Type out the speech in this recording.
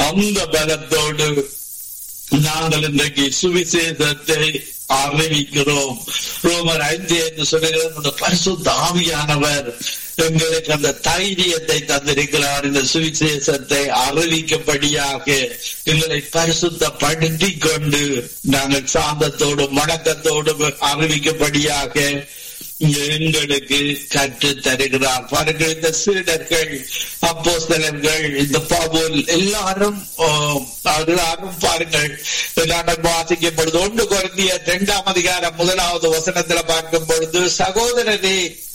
அந்த பலத்தோடு நாங்கள் இன்றைக்கு சுவிசேஷத்தை அறிவிக்கிறோம் ரோமர் ஐந்து என்று சொல்லுகிற பரிசுத்த ஆவியானவர் எங்களுக்கு அந்த தைரியத்தை தந்திருக்கிறார் இந்த சுவிசேஷத்தை அறிவிக்கப்படியாக எங்களை பரிசுத்தப்படுத்தி கொண்டு நாங்கள் சாந்தத்தோடும் வணக்கத்தோடும் அறிவிக்கப்படியாக எங்களுக்கு கற்று தருகிறார் பாருங்கள் இந்த சீடர்கள் அப்போஸ்தலர்கள் இந்த பவுல் எல்லாரும் எல்லாரும் பாருங்கள் எல்லாரும் வாசிக்கும் பொழுது ஒன்று குறைந்திய இரண்டாம் அதிகாரம் முதலாவது வசனத்துல பார்க்கும் பொழுது சகோதரரே